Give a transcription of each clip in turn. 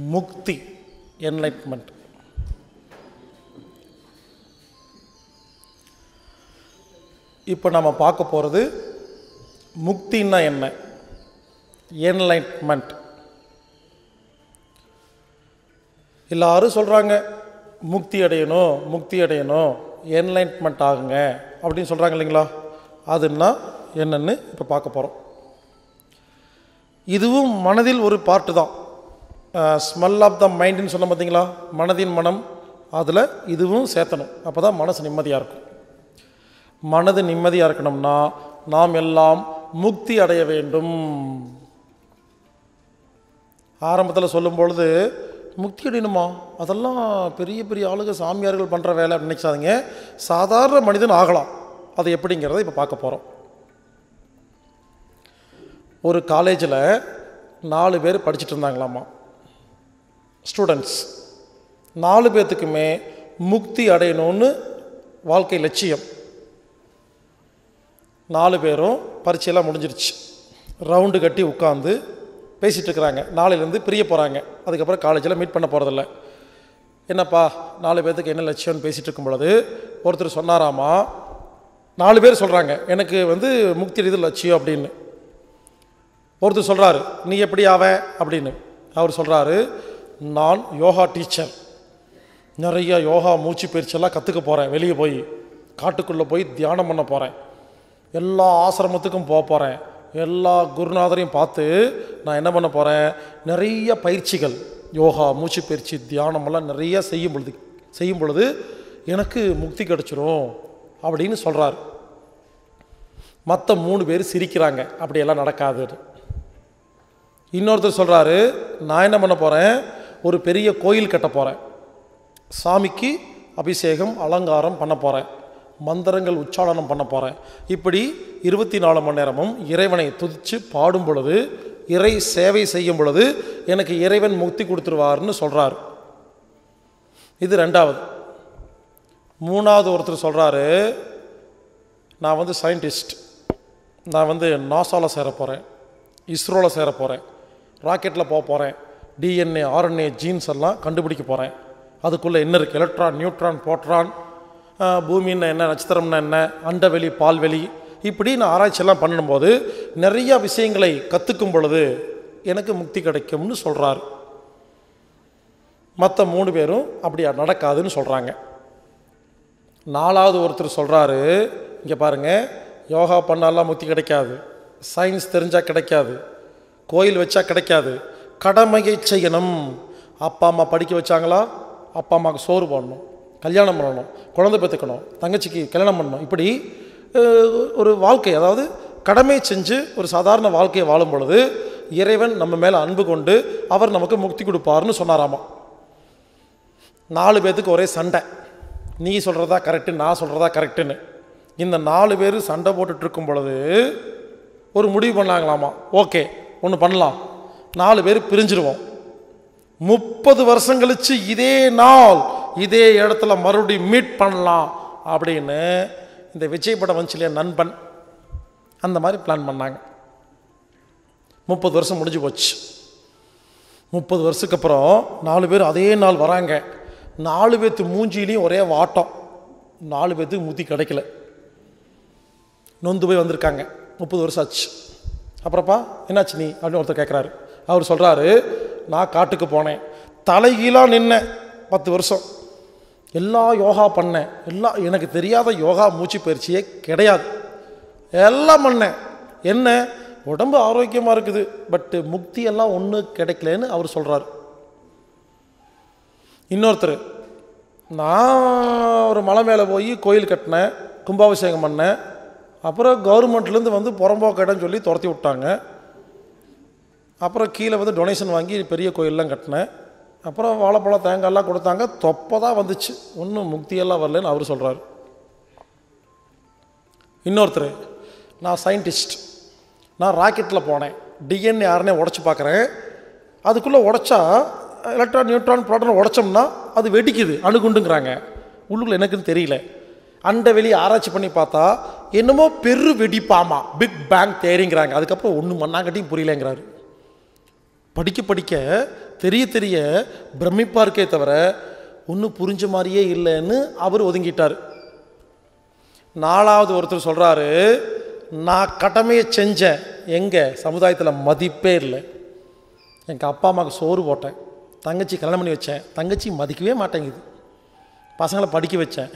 முக்தி என்லைட்மெண்ட் இப்போ நம்ம பார்க்க போகிறது முக்தின்னா என்ன என்லைட்மெண்ட் எல்லாரும் சொல்கிறாங்க முக்தி அடையணும் முக்தி அடையணும் என்லைட்மெண்ட் ஆகுங்க அப்படின்னு சொல்கிறாங்க இல்லைங்களா அதுன்னா என்னன்னு இப்போ பார்க்க போகிறோம் இதுவும் மனதில் ஒரு பார்ட்டு தான் ஸ்மெல் ஆஃப் த மைண்டுன்னு சொன்ன பார்த்தீங்களா மனதின் மனம் அதில் இதுவும் சேர்த்தணும் அப்போ தான் மனசு நிம்மதியாக இருக்கும் மனது நிம்மதியாக இருக்கணும்னா நாம் எல்லாம் முக்தி அடைய வேண்டும் ஆரம்பத்தில் சொல்லும் பொழுது முக்தி அடையணுமா அதெல்லாம் பெரிய பெரிய ஆளுங்க சாமியார்கள் பண்ணுற வேலை அப்படின்னு நினைச்சாதீங்க சாதாரண மனிதன் ஆகலாம் அது எப்படிங்கிறத இப்போ பார்க்க போகிறோம் ஒரு காலேஜில் நாலு பேர் படிச்சுட்டு இருந்தாங்களாமா ஸ்டூடெண்ட்ஸ் நாலு பேர்த்துக்குமே முக்தி அடையணும்னு வாழ்க்கை லட்சியம் நாலு பேரும் பரீட்சையெல்லாம் முடிஞ்சிருச்சு ரவுண்டு கட்டி உட்காந்து பேசிகிட்டு இருக்கிறாங்க நாளையிலேருந்து பிரிய போகிறாங்க அதுக்கப்புறம் காலேஜில் மீட் பண்ண போகிறதில்ல என்னப்பா நாலு பேர்த்துக்கு என்ன லட்சியம்னு பேசிகிட்டு இருக்கும் பொழுது ஒருத்தர் சொன்னாராமா நாலு பேர் சொல்கிறாங்க எனக்கு வந்து முக்தி இது லட்சியம் அப்படின்னு ஒருத்தர் சொல்கிறாரு நீ எப்படி ஆவ அப்படின்னு அவர் சொல்கிறாரு நான் யோகா டீச்சர் நிறைய யோகா மூச்சு பயிற்சியெல்லாம் கற்றுக்க போகிறேன் வெளியே போய் காட்டுக்குள்ளே போய் தியானம் பண்ண போகிறேன் எல்லா ஆசிரமத்துக்கும் போக போகிறேன் எல்லா குருநாதரையும் பார்த்து நான் என்ன பண்ண போகிறேன் நிறைய பயிற்சிகள் யோகா மூச்சு பயிற்சி தியானமெல்லாம் நிறைய செய்யும் பொழுது செய்யும் பொழுது எனக்கு முக்தி கிடச்சிரும் அப்படின்னு சொல்கிறார் மற்ற மூணு பேர் சிரிக்கிறாங்க அப்படியெல்லாம் நடக்காது இன்னொருத்தர் சொல்கிறாரு நான் என்ன பண்ண போகிறேன் ஒரு பெரிய கோயில் கட்ட போகிறேன் சாமிக்கு அபிஷேகம் அலங்காரம் பண்ண போகிறேன் மந்திரங்கள் உச்சாடனம் பண்ண போகிறேன் இப்படி இருபத்தி நாலு மணி நேரமும் இறைவனை துதித்து பாடும் பொழுது இறை சேவை செய்யும் பொழுது எனக்கு இறைவன் முக்தி கொடுத்துருவார்னு சொல்கிறார் இது ரெண்டாவது மூணாவது ஒருத்தர் சொல்கிறாரு நான் வந்து சயின்டிஸ்ட் நான் வந்து நாசாவில் சேர போகிறேன் இஸ்ரோவில் சேர போகிறேன் ராக்கெட்டில் போக போகிறேன் டிஎன்ஏ ஆர்என்ஏ ஜீன்ஸ் எல்லாம் கண்டுபிடிக்க போகிறேன் அதுக்குள்ளே என்ன இருக்குது எலக்ட்ரான் நியூட்ரான் போட்ரான் பூமின்னா என்ன நட்சத்திரம்னா என்ன அண்டவெளி பால்வெளி இப்படி நான் ஆராய்ச்சியெல்லாம் பண்ணும்போது நிறைய விஷயங்களை கற்றுக்கும் பொழுது எனக்கு முக்தி கிடைக்கும்னு சொல்கிறார் மற்ற மூணு பேரும் அப்படி நடக்காதுன்னு சொல்கிறாங்க நாலாவது ஒருத்தர் சொல்கிறாரு இங்கே பாருங்கள் யோகா பண்ணாலாம் முக்தி கிடைக்காது சயின்ஸ் தெரிஞ்சால் கிடைக்காது கோயில் வச்சா கிடைக்காது கடமையை செய்யணும் அப்பா அம்மா படிக்க வச்சாங்களா அப்பா அம்மாவுக்கு சோறு போடணும் கல்யாணம் பண்ணணும் குழந்தை பெற்றுக்கணும் தங்கச்சிக்கு கல்யாணம் பண்ணணும் இப்படி ஒரு வாழ்க்கை அதாவது கடமை செஞ்சு ஒரு சாதாரண வாழ்க்கையை வாழும் பொழுது இறைவன் நம்ம மேலே அன்பு கொண்டு அவர் நமக்கு முக்தி கொடுப்பார்னு சொன்னாராமா நாலு பேர்த்துக்கு ஒரே சண்டை நீ சொல்கிறதா கரெக்டு நான் சொல்கிறதா கரெக்டுன்னு இந்த நாலு பேர் சண்டை போட்டுட்டு இருக்கும் பொழுது ஒரு முடிவு பண்ணாங்களாமா ஓகே ஒன்று பண்ணலாம் நாலு பேர் பிரிஞ்சிருவோம் முப்பது வருஷம் கழிச்சு இதே நாள் இதே இடத்துல மறுபடியும் மீட் பண்ணலாம் அப்படின்னு இந்த விஜய் படம் வந்துச்சு இல்லையா நண்பன் அந்த மாதிரி பிளான் பண்ணாங்க முப்பது வருஷம் முடிஞ்சு போச்சு முப்பது வருஷத்துக்கு அப்புறம் நாலு பேர் அதே நாள் வராங்க நாலு பேர்த்து மூஞ்சிலையும் ஒரே வாட்டம் நாலு பேர்த்துக்கு முத்தி கிடைக்கல நொந்து போய் வந்திருக்காங்க முப்பது வருஷம் ஆச்சு அப்புறப்பா என்னாச்சு நீ அப்படின்னு ஒருத்தர் கேட்குறாரு அவர் சொல்கிறாரு நான் காட்டுக்கு போனேன் தலைகீழாக நின்னேன் பத்து வருஷம் எல்லா யோகா பண்ணேன் எல்லாம் எனக்கு தெரியாத யோகா மூச்சு பயிற்சியே கிடையாது எல்லாம் பண்ணேன் என்ன உடம்பு ஆரோக்கியமாக இருக்குது பட்டு முக்தி எல்லாம் ஒன்றும் கிடைக்கலன்னு அவர் சொல்கிறார் இன்னொருத்தர் நான் ஒரு மலை மேலே போய் கோயில் கட்டினேன் கும்பாபிஷேகம் பண்ணேன் அப்புறம் கவர்மெண்ட்லேருந்து வந்து புறம்போக்கு இடம்னு சொல்லி துரத்தி விட்டாங்க அப்புறம் கீழே வந்து டொனேஷன் வாங்கி பெரிய கோயிலெலாம் கட்டினேன் அப்புறம் வாழைப்பழம் தேங்காய்லாம் கொடுத்தாங்க தொப்பை தான் வந்துச்சு ஒன்றும் முக்தியெல்லாம் வரலன்னு அவர் சொல்கிறார் இன்னொருத்தர் நான் சயின்டிஸ்ட் நான் ராக்கெட்டில் போனேன் டிஎன்ஏ ஆர்னே உடச்சி பார்க்குறேன் அதுக்குள்ளே உடச்சா எலக்ட்ரான் நியூட்ரான் ப்ரோட்டான் உடச்சோம்னா அது வெடிக்குது அணுகுண்டுங்கிறாங்க உள்ளுக்குள்ள எனக்குன்னு தெரியல அண்ட வெளியே ஆராய்ச்சி பண்ணி பார்த்தா என்னமோ பெரு வெடிப்பாமா பிக் பேங் தேரிங்கிறாங்க அதுக்கப்புறம் ஒன்று மண்ணாங்கட்டியும் புரியலங்கிறாரு படிக்க படிக்க தெரிய தெரிய பிரமிப்பாக இருக்கே தவிர ஒன்றும் புரிஞ்ச மாதிரியே இல்லைன்னு அவர் ஒதுங்கிட்டார் நாலாவது ஒருத்தர் சொல்கிறாரு நான் கடமையை செஞ்சேன் எங்கே சமுதாயத்தில் மதிப்பே இல்லை எங்கள் அப்பா அம்மாவுக்கு சோறு போட்டேன் தங்கச்சி கல்யாணம் பண்ணி வச்சேன் தங்கச்சி மதிக்கவே மாட்டேங்குது பசங்களை படிக்க வச்சேன்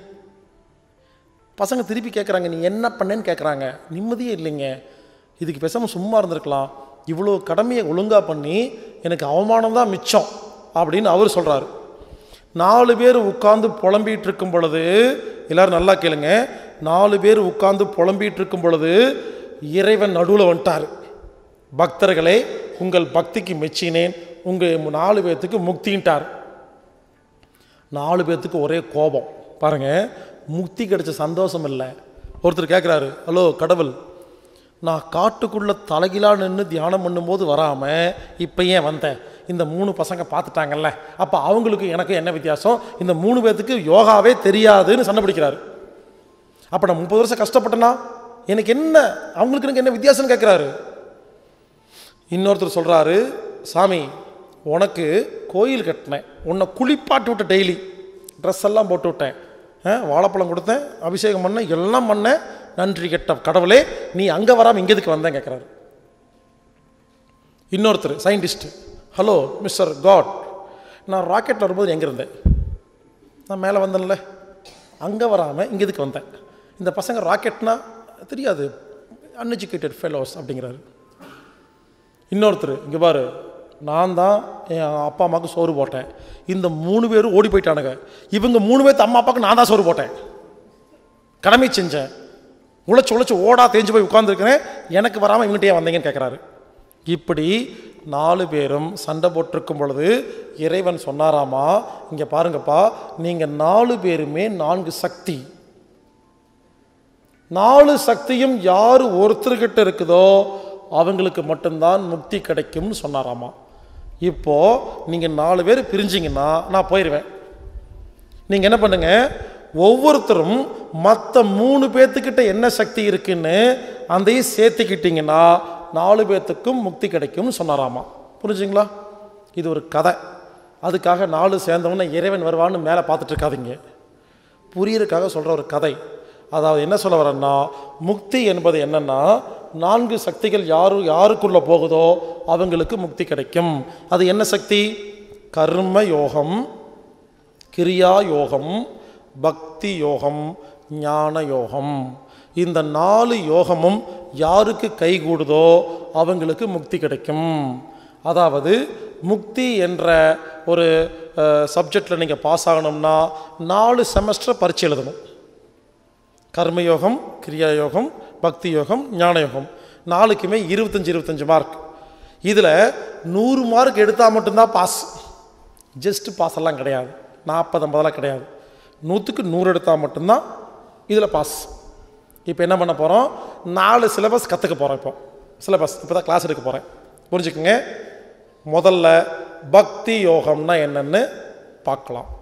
பசங்க திருப்பி கேட்குறாங்க நீ என்ன பண்ணேன்னு கேட்குறாங்க நிம்மதியே இல்லைங்க இதுக்கு பேசாமல் சும்மா இருந்திருக்கலாம் இவ்வளோ கடமையை ஒழுங்காக பண்ணி எனக்கு அவமானம் தான் மிச்சம் அப்படின்னு அவர் சொல்கிறாரு நாலு பேர் உட்கார்ந்து புலம்பிட்டு இருக்கும் பொழுது எல்லாரும் நல்லா கேளுங்க நாலு பேர் உட்கார்ந்து புலம்பிட்டு இருக்கும் பொழுது இறைவன் நடுவில் வந்துட்டார் பக்தர்களே உங்கள் பக்திக்கு மெச்சினேன் உங்கள் நாலு பேர்த்துக்கு முக்தின்ட்டார் நாலு பேர்த்துக்கு ஒரே கோபம் பாருங்க முக்தி கிடைச்ச சந்தோஷம் இல்லை ஒருத்தர் கேட்குறாரு ஹலோ கடவுள் நான் காட்டுக்குள்ளே தலைகிலா நின்று தியானம் பண்ணும்போது வராமல் இப்போ ஏன் வந்தேன் இந்த மூணு பசங்க பார்த்துட்டாங்கல்ல அப்போ அவங்களுக்கு எனக்கு என்ன வித்தியாசம் இந்த மூணு பேர்த்துக்கு யோகாவே தெரியாதுன்னு சண்டை பிடிக்கிறாரு அப்போ நான் முப்பது வருஷம் கஷ்டப்பட்டேன்னா எனக்கு என்ன அவங்களுக்கு எனக்கு என்ன வித்தியாசம்னு கேட்குறாரு இன்னொருத்தர் சொல்கிறாரு சாமி உனக்கு கோயில் கட்டினேன் உன்னை குளிப்பாட்டி விட்ட டெய்லி ட்ரெஸ் எல்லாம் போட்டு விட்டேன் ஆ, வாழைப்பழம் கொடுத்தேன் அபிஷேகம் பண்ணேன் எல்லாம் பண்ணேன் நன்றி கெட்ட கடவுளே நீ அங்கே வராமல் இங்கே எதுக்கு வந்தேன் கேட்குறாரு இன்னொருத்தர் சயின்டிஸ்ட் ஹலோ மிஸ்டர் காட் நான் ராக்கெட்டில் வரும்போது எங்கே இருந்தேன் நான் மேலே வந்தேன்ல அங்கே வராமல் இங்கே எதுக்கு வந்தேன் இந்த பசங்க ராக்கெட்னா தெரியாது அன்எஜுகேட்டட் ஃபெலோஸ் அப்படிங்கிறாரு இன்னொருத்தர் இங்கே பாரு நான் தான் என் அப்பா அம்மாவுக்கு சோறு போட்டேன் இந்த மூணு பேரும் ஓடி போயிட்டானுங்க இவங்க மூணு பேர்த்து அம்மா அப்பாவுக்கு நான் தான் சோறு போட்டேன் கடமை செஞ்சேன் உழைச்சி உழைச்சி ஓடா தேஞ்சு போய் உட்காந்துருக்கிறேன் எனக்கு வராமல் இவங்கிட்டே வந்தீங்கன்னு கேட்குறாரு இப்படி நாலு பேரும் சண்டை போட்டிருக்கும் பொழுது இறைவன் சொன்னாராமா இங்கே பாருங்கப்பா நீங்கள் நாலு பேருமே நான்கு சக்தி நாலு சக்தியும் யார் ஒருத்தர்கிட்ட இருக்குதோ அவங்களுக்கு மட்டும்தான் முக்தி கிடைக்கும்னு சொன்னாராமா இப்போ நீங்கள் நாலு பேர் பிரிஞ்சிங்கன்னா நான் போயிடுவேன் நீங்கள் என்ன பண்ணுங்க ஒவ்வொருத்தரும் மற்ற மூணு பேர்த்துக்கிட்ட என்ன சக்தி இருக்குன்னு அதையும் சேர்த்துக்கிட்டிங்கன்னா நாலு பேர்த்துக்கும் முக்தி கிடைக்கும்னு சொன்னாராமா புரிஞ்சுங்களா இது ஒரு கதை அதுக்காக நாலு சேர்ந்தவொன்னே இறைவன் வருவான்னு மேலே பார்த்துட்டு இருக்காதீங்க புரியறதுக்காக சொல்கிற ஒரு கதை அதாவது என்ன சொல்ல வரேன்னா முக்தி என்பது என்னன்னா நான்கு சக்திகள் யாரு யாருக்குள்ளே போகுதோ அவங்களுக்கு முக்தி கிடைக்கும் அது என்ன சக்தி கர்ம யோகம் கிரியா யோகம் பக்தி யோகம் ஞான யோகம் இந்த நாலு யோகமும் யாருக்கு கைகூடுதோ அவங்களுக்கு முக்தி கிடைக்கும் அதாவது முக்தி என்ற ஒரு சப்ஜெக்டில் நீங்கள் பாஸ் ஆகணும்னா நாலு செமஸ்டர் பரீட்சை எழுதணும் கர்மயோகம் கிரியா யோகம் பக்தி யோகம் ஞான யோகம் நாலுக்குமே இருபத்தஞ்சி இருபத்தஞ்சி மார்க் இதில் நூறு மார்க் எடுத்தால் மட்டும்தான் பாஸ் ஜஸ்ட் பாஸ் எல்லாம் கிடையாது நாற்பது ஐம்பதெல்லாம் கிடையாது நூற்றுக்கு நூறு எடுத்தால் மட்டும்தான் இதில் பாஸ் இப்போ என்ன பண்ண போகிறோம் நாலு சிலபஸ் கற்றுக்க போகிறோம் இப்போ சிலபஸ் இப்போ தான் கிளாஸ் எடுக்க போகிறேன் புரிஞ்சுக்குங்க முதல்ல பக்தி யோகம்னா என்னன்னு பார்க்கலாம்